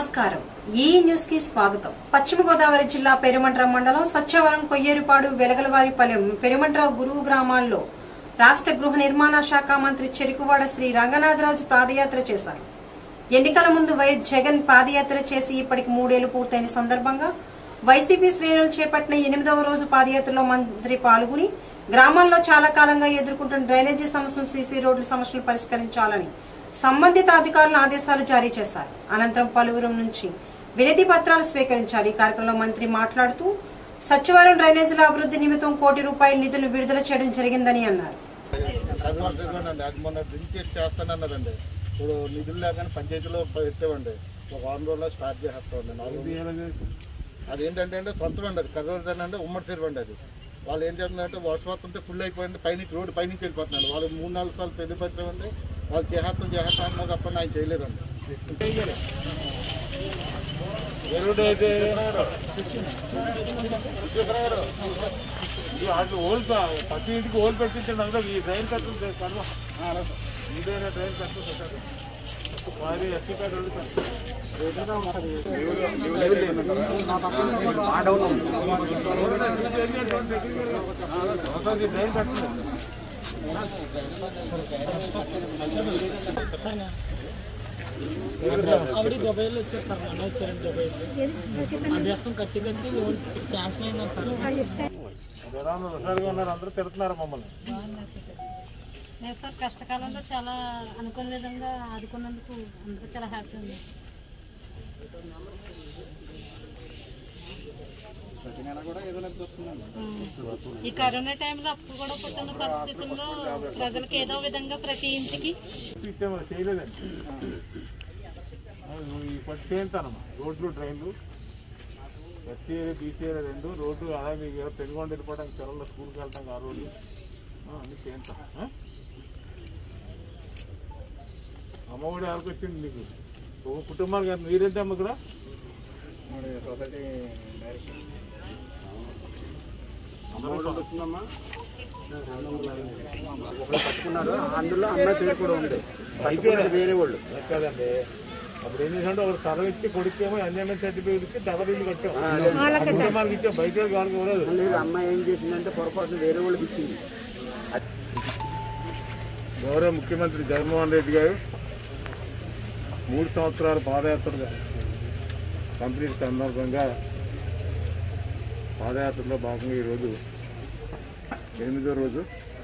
నమస్కారం ఈ న్యూస్ కి స్వాగతం పశ్చిమ గోదావరి జిల్లా పెరుమంట్ర మండలం సత్యవరం కొయ్యేరుపాడు వెలగలవారిపాలెం పెరుమంట్ర గురువు గ్రామాల్లో రాష్ట్ర గృహ నిర్మాణ శాఖ మంత్రి చెరుకువాడ శ్రీ రంగనాథరాజు పాదయాత్ర చేశారు ఎన్నికల ముందు వైఎస్ జగన్ పాదయాత్ర చేసి ఇప్పటికి మూడేళ్లు పూర్తయిన సందర్భంగా వైసీపీ శ్రేణులు చేపట్టిన ఎనిమిదవ రోజు పాదయాత్రలో మంత్రి పాల్గొని గ్రామాల్లో చాలా కాలంగా ఎదుర్కొంటున్న డ్రైనేజీ సమస్యలు సీసీ రోడ్ల సమస్యలు పరిష్కరించాలని సంబంధిత అధికారులు ఆదేశాలు జారీ చేశారు అనంతరం పలువురు నుంచి వినతి పత్రాలు స్వీకరించారు ఈ కార్యక్రమంలో మంత్రి మాట్లాడుతూ సచివాలయం డ్రైనేజీల అభివృద్ధి నిమిత్తం కోటి రూపాయల నిధులు విడుదల చేయడం జరిగిందని అన్నారు అడ్వాన్స్ ఇవ్వండి అది మొన్న డ్రింక్ చేసి చేస్తానన్నదండి ఇప్పుడు నిధులు లేకని పంచాయతీలో పెట్టేవండి ఒక వారం రోజుల్లో స్టార్ట్ చేసేస్తామండి నాలుగు అదేంటంటే అంటే సొంతం అండి అది కర్రవరం అంటే ఉమ్మడి చెరువు అండి అది వాళ్ళు ఏం చేస్తున్నారంటే వర్షం వస్తుంటే ఫుల్ అయిపోయింది పైనుంచి రోడ్డు పైనుంచి వెళ్ళిపోతున్నాడు వాళ్ళు మూడు నాలుగు సార్లు పెళ్లి పెట్టామండి వాళ్ళు చేసేస్తాం చేసేస్తాం అన్నా తప్ప ఆయన చేయలేదండి అటు ఓల్ ప్రతి ఇంటికి ఓల్ పెట్టించండి అందులో ఈ ట్రైన్ కట్టు కర్మ ఇదైనా ట్రైన్ కట్టు పెట్టారు వారి ఎస్సీ కార్డు అవుతుంది ట్రైన్ కట్టు ఆవిడ దుబాయ్లో వచ్చారు సార్ మొన్న వచ్చారండి దుబాయ్లో అభ్యాసం కట్టి కట్టి లోన్ శాంక్షన్ అయింది సార్ జనాలు హుషారుగా ఉన్నారు అందరూ తిడుతున్నారు మమ్మల్ని లేదు సార్ కష్టకాలంలో చాలా అనుకున్న విధంగా ఆదుకున్నందుకు అందరూ చాలా హ్యాపీ ఉంది ఈ కరోనా టైంలో అప్పు కూడా పుట్టిన పరిస్థితుల్లో ప్రజలకు ఏదో విధంగా ప్రతి ఇంటికి ఇచ్చాము చేయలేదండి అది ఈ పట్టు చేయించానమ్మా రోడ్లు డ్రైన్లు ఎస్సీఏ బీసీఏ రెండు రోడ్డు అలాగే మీకు పెనుగొండ వెళ్ళిపోవడానికి చెరువులో స్కూల్కి వెళ్ళడానికి ఆ రోడ్డు ఆ, అన్ని చేయించాం ఆ? అమ్మఒడి ఎవరికి వచ్చింది మీకు ఒక కుటుంబానికి ఎంత- మీరేంటి అమ్మ ఇక్కడ అందులో అమ్మాయి పేరు కూడా ఉంది వేరే వాళ్ళు కాదండి అప్పుడు ఏం చేసామంటే ఒక స్థలం ఇచ్చి కొడుకేమో అన్యాయం సర్టిఫికేట్ ఇచ్చి డబల్ ఇల్లు కట్టాం ఆ కుటుంబానికి ఇచ్చాం బయట వాళ్ళకి ఇవ్వలేదు లేదు అమ్మాయి ఏం చేసిందంటే పొరపాటున వేరే వాళ్ళకి ఇచ్చింది గౌరవ ముఖ్యమంత్రి జగన్మోహన్ రెడ్డి గారు మూడు సంవత్సరాల పాదయాత్ర కంప్లీట్ సందర్భంగా పాదయాత్రలో భాగంగా ఈరోజు ఎనిమిదో రోజు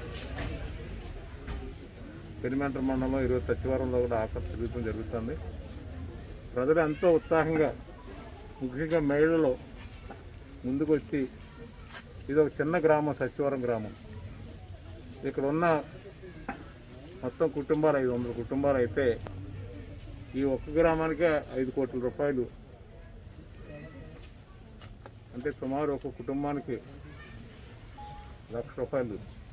పెరిమెంటర్ మండలంలో ఈరోజు సచివారంలో కూడా ఆకర్షణ తిరుగుతం జరుగుతుంది ప్రజలు ఎంతో ఉత్సాహంగా ముఖ్యంగా మహిళలు ముందుకు వచ్చి ఇది ఒక చిన్న గ్రామం సచివారం గ్రామం ఇక్కడ ఉన్న మొత్తం కుటుంబాలు ఐదు వందల కుటుంబాలు అయితే ఈ ఒక్క గ్రామానికే ఐదు కోట్ల రూపాయలు అంటే సుమారు ఒక కుటుంబానికి లక్ష రూపాయలు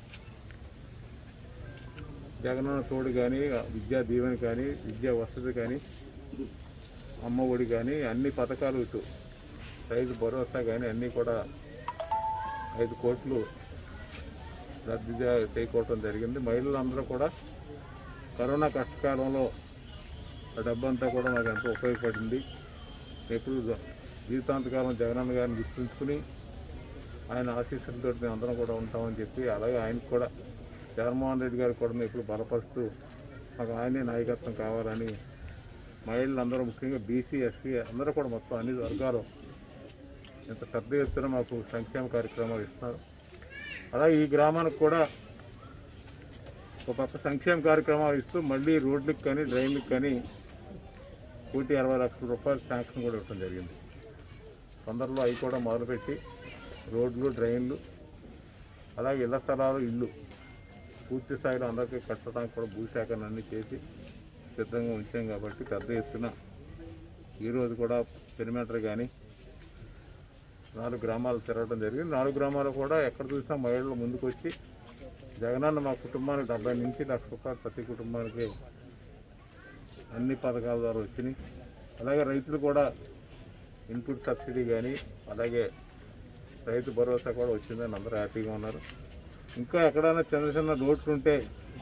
జగనన్న తోడు కానీ విద్యా దీవెన కానీ విద్యా వసతి కానీ అమ్మ ఒడి కానీ అన్ని పథకాలు ఇటు రైతు భరోసా కానీ అన్నీ కూడా ఐదు కోట్లు రద్దు చే- చేయకోవటం జరిగింది మహిళలందరూ కూడా కరోనా కష్టకాలంలో ఆ డబ్బంతా కూడా మాకు ఎంతో ఉపయోగపడింది ఎప్పుడు జీవితాంతకాలం జగనన్న గారిని గుర్తుంచుకుని ఆయన ఆశీస్సులతో మేము అందరం కూడా ఉంటామని చెప్పి అలాగే ఆయనకు కూడా జగన్మోహన్ రెడ్డి గారు కూడా మేము ఇప్పుడు బలపరుస్తూ మాకు ఆయనే నాయకత్వం కావాలని మహిళలందరూ ముఖ్యంగా బీసీ ఎస్సీ అందరూ కూడా మొత్తం అన్ని వర్గాలు ఇంత పెద్ద ఎత్తున మాకు సంక్షేమ కార్యక్రమాలు ఇస్తున్నారు అలాగే ఈ గ్రామానికి కూడా ఒక పక్క సంక్షేమ కార్యక్రమాలు ఇస్తూ మళ్ళీ రోడ్లకు కానీ డ్రైన్లకు కానీ కోటి అరవై లక్షల రూపాయల శాంక్షన్ కూడా ఇవ్వడం జరిగింది తొందరలో అవి కూడా మొదలుపెట్టి రోడ్లు డ్రైన్లు అలాగే ఇళ్ల స్థలాలు ఇల్లు పూర్తి స్థాయిలో అందరికీ కట్టడానికి కూడా భూసేకరణ అన్ని చేసి సిద్ధంగా ఉంచాం కాబట్టి పెద్ద ఎత్తున ఈరోజు కూడా పెరిమీటర్ కానీ నాలుగు గ్రామాలు తిరగడం జరిగింది నాలుగు గ్రామాలు కూడా ఎక్కడ చూసినా మహిళలు ముందుకు వచ్చి జగనన్న మా కుటుంబానికి డెబ్బై నుంచి లక్ష రూపాయలు ప్రతి కుటుంబానికి అన్ని పథకాల ద్వారా వచ్చినాయి అలాగే రైతులు కూడా ఇన్పుట్ సబ్సిడీ కానీ అలాగే రైతు భరోసా కూడా వచ్చిందని అందరూ హ్యాపీగా ఉన్నారు ఇంకా ఎక్కడైనా చిన్న చిన్న రోడ్లు ఉంటే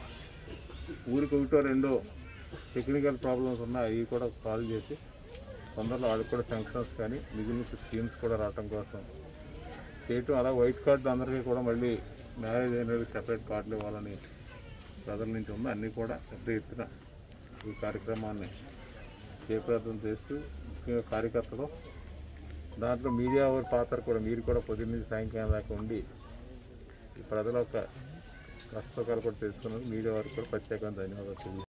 ఊరికి ఒకటో రెండో టెక్నికల్ ప్రాబ్లమ్స్ ఉన్నాయి అవి కూడా సాల్వ్ చేసి తొందరలో వాళ్ళకి కూడా శాంక్షన్స్ కానీ మిగిలిన స్కీమ్స్ కూడా రావటం కోసం చేయటం అలా వైట్ కార్డు అందరికీ కూడా మళ్ళీ మ్యారేజ్ అయిన సెపరేట్ కార్డులు ఇవ్వాలని ప్రజల నుంచి ఉంది అన్నీ కూడా పెద్ద ఎత్తున ఈ కార్యక్రమాన్ని జయప్రదం చేస్తూ ముఖ్యంగా కార్యకర్తలు దాంట్లో మీడియా వారి పాత్ర కూడా మీరు కూడా పొద్దున్న నుంచి సాయంకాలం దాకా ఉండి ఈ ప్రజల యొక్క కష్టకాలు కూడా తెలుసుకున్నందుకు మీడియా వారికి కూడా ప్రత్యేకంగా ధన్యవాదాలు తెలియజేస్తున్నాను.